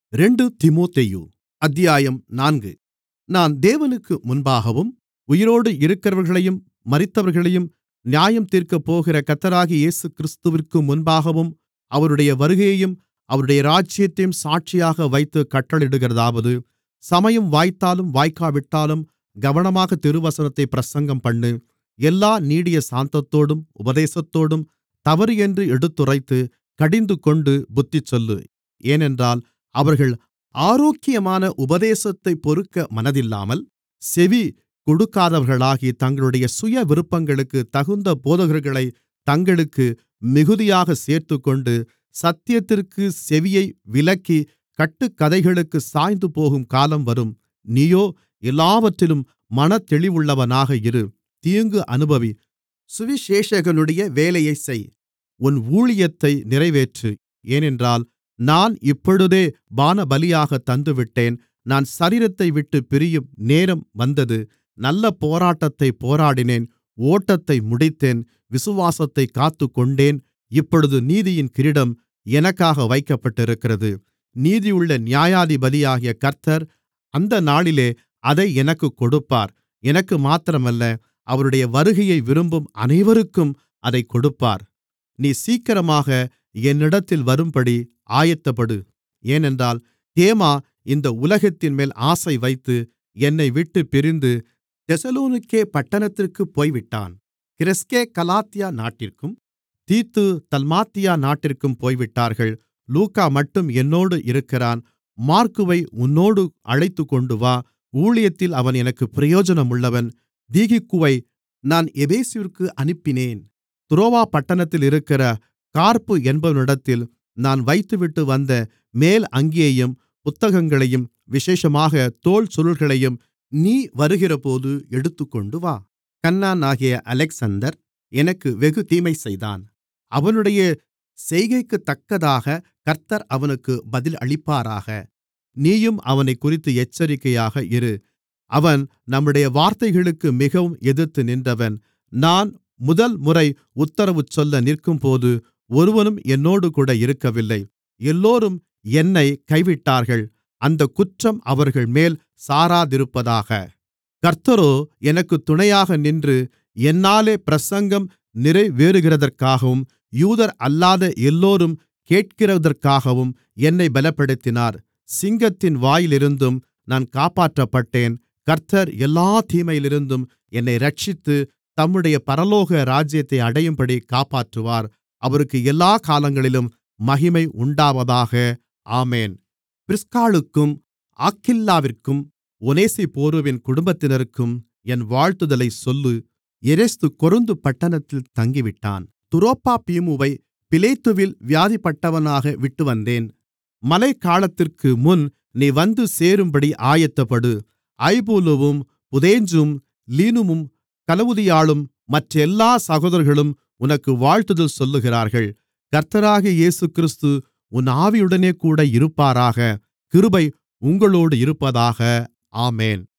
ரெண்டு தீமோத்தேயு அத்தியாயம் நான்கு நான் தேவனுக்கு முன்பாகவும் உயிரோடு இருக்கிறவர்களையும் மரித்தவர்களையும் நியாயந்தீர்க்கப்போகிற கர்த்தராகிய இயேசுகிறிஸ்துவிற்கு முன்பாகவும் அவருடைய வருகையையும் அவருடைய ராஜ்யத்தையும் சாட்சியாக வைத்துக் கட்டளையிடுகிறதாவது சமயம் வாய்த்தாலும் வாய்க்காவிட்டாலும் கவனமாகத் திருவசனத்தைப் பிரசங்கம்பண்ணு எல்லா நீடிய சாந்தத்தோடும் உபதேசத்தோடும் தவறு என்று எடுத்துரைத்து கடிந்துகொண்டு புத்திசொல்லு ஏனென்றால் அவர்கள் ஆரோக்கியமான உபதேசத்தைப் பொறுக்க மனதில்லாமல் செவி கொடுக்காதவர்களாகி தங்களுடைய சுயவிருப்பங்களுக்குத் தகுந்த போதகர்களைத் தங்களுக்கு மிகுதியாகச் சேர்த்துக்கொண்டு சத்தியத்திற்குச் செவியை விலக்கி கட்டுக்கதைகளுக்குச் சாய்ந்துபோகும் காலம் வரும் நீயோ எல்லாவற்றிலும் மனத்தெளிவுள்ளவனாக இரு தீங்கு அனுபவி சுவிசேஷகனுடைய வேலையைச் செய் உன் ஊழியத்தை நிறைவேற்று ஏனென்றால் நான் இப்பொழுதே பானபலியாகத் தந்துவிட்டேன் நான் சரீரத்தைவிட்டுப் பிரியும் நேரம் வந்தது நல்ல போராட்டத்தைப் போராடினேன் ஓட்டத்தை முடித்தேன் விசுவாசத்தைக் காத்துக்கொண்டேன் இப்பொழுது நீதியின் கிரீடம் எனக்காக வைக்கப்பட்டிருக்கிறது நீதியுள்ள நியாயாதிபதியாகிய கர்த்தர் அந்த நாளிலே அதை எனக்குக் கொடுப்பார் எனக்கு மாத்திரமல்ல அவருடைய வருகையை விரும்பும் அனைவருக்கும் அதைக் கொடுப்பார் நீ சீக்கிரமாக என்னிடத்தில் வரும்படி ஆயத்தப்படு ஏனென்றால் தேமா இந்த உலகத்தின்மேல் ஆசை வைத்து என்னைவிட்டுப் பிரிந்து தெசலோனிக்கே பட்டணத்திற்குப் போய்விட்டான் கிரெஸ்கே கலாத்தியா நாட்டிற்கும் தீத்து தல்மாத்தியா நாட்டிற்கும் போய்விட்டார்கள் லூக்கா மட்டும் என்னோடு இருக்கிறான் மாற்குவை உன்னோடு அழைத்துக்கொண்டுவா ஊழியத்தில் அவன் எனக்குப் பிரயோஜனமுள்ளவன் தீகிக்குவை நான் எபேசுவிற்கு அனுப்பினேன் துரோவா பட்டணத்தில் இருக்கிற கார்ப்பு என்பவனிடத்தில் நான் வைத்துவிட்டு வந்த மேல் அங்கியையும் புத்தகங்களையும் விசேஷமாக தோல் சுருள்களையும் நீ வருகிறபோது எடுத்துக்கொண்டு வா கன்னானாகிய அலெக்சந்தர் எனக்கு வெகு தீமை செய்தான் அவனுடைய செய்கைக்குத்தக்கதாக கர்த்தர் அவனுக்கு பதில் அளிப்பாராக நீயும் அவனைக்குறித்து எச்சரிக்கையாக இரு அவன் நம்முடைய வார்த்தைகளுக்கு மிகவும் எதிர்த்து நின்றவன் நான் முதல் முறை உத்தரவு சொல்ல நிற்கும்போது ஒருவனும் என்னோடுகூட இருக்கவில்லை எல்லோரும் என்னை கைவிட்டார்கள் அந்தக் குற்றம் அவர்கள்மேல் சாராதிருப்பதாக கர்த்தரோ எனக்குத் துணையாக நின்று என்னாலே பிரசங்கம் நிறைவேறுகிறதற்காகவும் யூதர் அல்லாத எல்லோரும் கேட்கிறதற்காகவும் என்னைப் பலப்படுத்தினார் சிங்கத்தின் வாயிலிருந்தும் நான் காப்பாற்றப்பட்டேன் கர்த்தர் எல்லா தீமையிலிருந்தும் என்னை இரட்சித்து தம்முடைய பரலோக ராஜ்யத்தை அடையும்படி காப்பாற்றுவார் அவருக்கு எல்லா காலங்களிலும் மகிமை உண்டாவதாக ஆமென் பிரிஸ்காளுக்கும் ஆக்கில்லாவிற்கும் ஒநேசிப்போருவின் குடும்பத்தினருக்கும் என் வாழ்த்துதலைச் சொல்லு எரஸ்து கொரிந்து பட்டணத்தில் தங்கிவிட்டான் துரோப்பீமுவை பிலேத்துவில் வியாதிப்பட்டவனாக விட்டுவந்தேன் மழைக்காலத்திற்கு முன் நீ வந்து சேரும்படி ஆயத்தப்படு ஐபூலுவும் புதேஞ்சும் லீனுமும் கலவுதியாளும் மற்றெல்லா சகோதரர்களும் உனக்கு வாழ்த்துதல் சொல்லுகிறார்கள் கர்த்தராகிய இயேசுகிறிஸ்து உன் ஆவியுடனே கூட இருப்பாராக கிருபை உங்களோடு இருப்பதாக ஆமென்